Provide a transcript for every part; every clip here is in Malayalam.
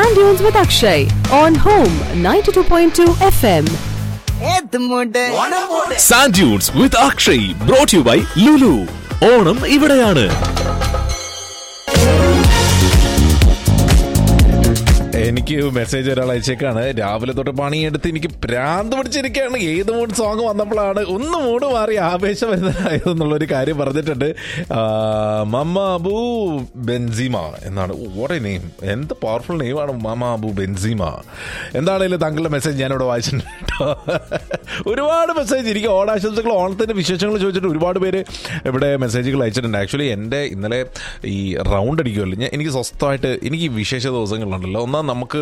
Sand Dunes with Akshay on Home 92.2 FM. Sand dunes with Akshay brought you by Lulu Onam ഇവിടെയാണ് എനിക്ക് മെസ്സേജ് ഒരാൾ അയച്ചേക്കാണ് രാവിലെ തൊട്ട് പണിയെടുത്ത് എനിക്ക് ഭ്രാന്ത് പിടിച്ചിരിക്കുകയാണ് ഏത് മൂഡ് സോങ് വന്നപ്പോഴാണ് ഒന്ന് മൂഡ് മാറി ആവേശം വരുന്നതായതെന്നുള്ളൊരു കാര്യം പറഞ്ഞിട്ടുണ്ട് ആ, മമ്മ അബു ബെൻസിമ എന്നാണ് ഓടെ നെയിം എന്ത് പവർഫുൾ നെയിമാണ് മമ്മ അബു ബെൻസിമ എന്താണെങ്കിലും താങ്കളുടെ മെസ്സേജ് ഞാനിവിടെ വായിച്ചിട്ടുണ്ട് കേട്ടോ ഒരുപാട് മെസ്സേജ് എനിക്ക് ഓണാശംസകൾ ഓണത്തിന്റെ വിശേഷങ്ങൾ ചോദിച്ചിട്ട് ഒരുപാട് പേര് ഇവിടെ മെസ്സേജുകൾ അയച്ചിട്ടുണ്ട് ആക്ച്വലി എൻ്റെ ഇന്നലെ ഈ റൗണ്ട് അടിക്കുമല്ലോ ഞാൻ എനിക്ക് സ്വസ്ഥമായിട്ട് എനിക്ക് ഈ വിശേഷ ദിവസങ്ങളുണ്ടല്ലോ ഒന്നാം നമുക്ക്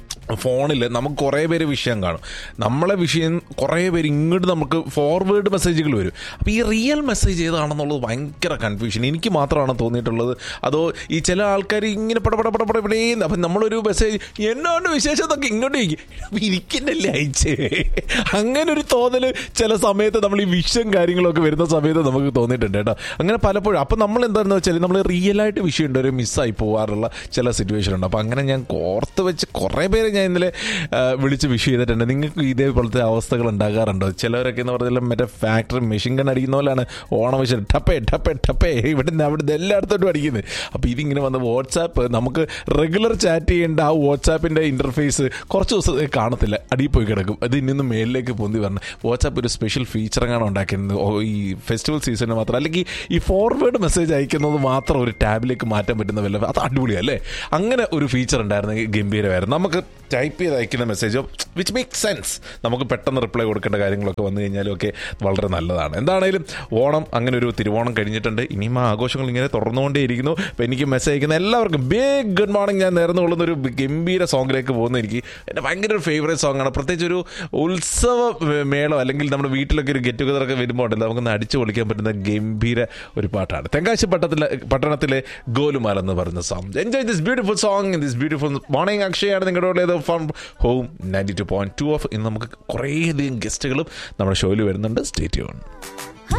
ഫോണിൽ നമുക്ക് കുറേ പേര് വിഷയം കാണും നമ്മളെ വിഷയം കുറേ പേര് ഇങ്ങോട്ട് നമുക്ക് ഫോർവേഡ് മെസ്സേജുകൾ വരും അപ്പോൾ ഈ റിയൽ മെസ്സേജ് ഏതാണെന്നുള്ളത് ഭയങ്കര കൺഫ്യൂഷൻ എനിക്ക് മാത്രമാണ് തോന്നിയിട്ടുള്ളത് അതോ ഈ ചില ആൾക്കാർ ഇങ്ങനെ പടപട പടപട പടേന്ന് അപ്പം നമ്മളൊരു മെസ്സേജ് എന്നോണ്ട് വിശേഷം എന്നൊക്കെ ഇങ്ങോട്ട് ചോദിക്കും ഇരിക്കുന്നല്ലേ അയച്ചേ അങ്ങനെ ഒരു തോന്നൽ ചില സമയത്ത് നമ്മൾ ഈ വിഷം കാര്യങ്ങളൊക്കെ വരുന്ന സമയത്ത് നമുക്ക് തോന്നിയിട്ടുണ്ട് കേട്ടോ അങ്ങനെ പലപ്പോഴും അപ്പം നമ്മൾ എന്താണെന്ന് വെച്ചാൽ നമ്മൾ റിയലായിട്ട് വിഷയം ഉണ്ട് ഒരു മിസ്സായി പോകാറുള്ള ചില സിറ്റുവേഷൻ ഉണ്ട് അപ്പം അങ്ങനെ ഞാൻ കോർത്ത് വെച്ച് കുറേ പേരെ ഞാൻ ഇന്നലെ ആ, വിളിച്ച് വിഷ് ചെയ്തിട്ടുണ്ട് നിങ്ങൾക്ക് ഇതേപോലത്തെ അവസ്ഥകൾ ഉണ്ടാകാറുണ്ടോ ചിലവരൊക്കെ എന്ന് പറഞ്ഞാൽ മറ്റേ ഫാക്ടറി മെഷീൻ ഗൺ അടിക്കുന്ന പോലെയാണ് ഓണം വിഷയം ടപ്പേ ടപ്പേ ടപ്പേ ഇവിടുന്ന് അവിടുന്ന് എല്ലായിടത്തോട്ടും അടിക്കുന്നത് അപ്പോൾ ഇതിങ്ങനെ വന്ന് വാട്സാപ്പ് നമുക്ക് റെഗുലർ ചാറ്റ് ചെയ്യേണ്ട ആ വാട്സാപ്പിൻ്റെ ഇൻ്റർഫേസ് കുറച്ച് ദിവസം കാണത്തില്ല അടിയിൽ പോയി കിടക്കും അത് ഇന്നും മേലിലേക്ക് പൊന്തി വരണം വാട്സാപ്പ് ഒരു സ്പെഷ്യൽ ഫീച്ചർ എങ്ങാണ് ഉണ്ടാക്കിയിരുന്നത് ഓ, ഈ ഫെസ്റ്റിവൽ സീസണിന് മാത്രം അല്ലെങ്കിൽ ഈ ഫോർവേഡ് മെസ്സേജ് അയക്കുന്നത് മാത്രം ഒരു ടാബിലേക്ക് മാറ്റാൻ പറ്റുന്ന വല്ല അത് അടിപൊളിയാണ് അല്ലേ അങ്ങനെ ഒരു ഫീച്ചർ ഉണ്ടായിരുന്നെങ്കിൽ ഗംഭീരമായിരുന്നു നമുക്ക് ടൈപ്പ് ചെയ്ത് അയക്കുന്ന മെസ്സേജോ വിച്ച് മേക്ക് സെൻസ് നമുക്ക് പെട്ടെന്ന് റിപ്ലൈ കൊടുക്കേണ്ട കാര്യങ്ങളൊക്കെ വന്നു കഴിഞ്ഞാലും ഒക്കെ വളരെ നല്ലതാണ് എന്താണേലും ഓണം അങ്ങനെ ഒരു തിരുവോണം കഴിഞ്ഞിട്ടുണ്ട് ഇനിയും ആ ആഘോഷങ്ങൾ ഇങ്ങനെ തുടർന്നുകൊണ്ടേയിരിക്കുന്നു അപ്പോൾ എനിക്ക് മെസ്സേജ് അയക്കുന്ന എല്ലാവർക്കും ബിഗ് ഗുഡ് മോർണിംഗ് ഞാൻ നേർന്നു കൊള്ളുന്ന ഒരു ഗംഭീര സോങ്ങിലേക്ക് പോകുന്ന എനിക്ക് എൻ്റെ ഭയങ്കര ഒരു ഫേവറേറ്റ് സോങ്ങാണ് പ്രത്യേകിച്ച് ഒരു ഉത്സവ മേളം അല്ലെങ്കിൽ നമ്മുടെ വീട്ടിലൊക്കെ ഒരു ഗെറ്റ് ടുഗദർ ഒക്കെ വരുമ്പോൾ ഉണ്ടല്ലോ നമുക്കൊന്ന് അടിച്ചു പൊളിക്കാൻ പറ്റുന്ന ഗംഭീര ഒരു പാട്ടാണ് തെങ്കാശി പട്ടത്തിലെ പട്ടണത്തിലെ ഗോലുമാൽ എന്ന് പറയുന്ന song enjoy this beautiful song this beautiful morning അക്ഷയാണ് നിങ്ങളുടെ from home ninety two point two of ഇന്ന് നമുക്ക് കുറേയധികം ഗസ്റ്റുകളും നമ്മുടെ ഷോയിൽ വരുന്നുണ്ട് സ്റ്റേറ്റ് ചെയ്യണം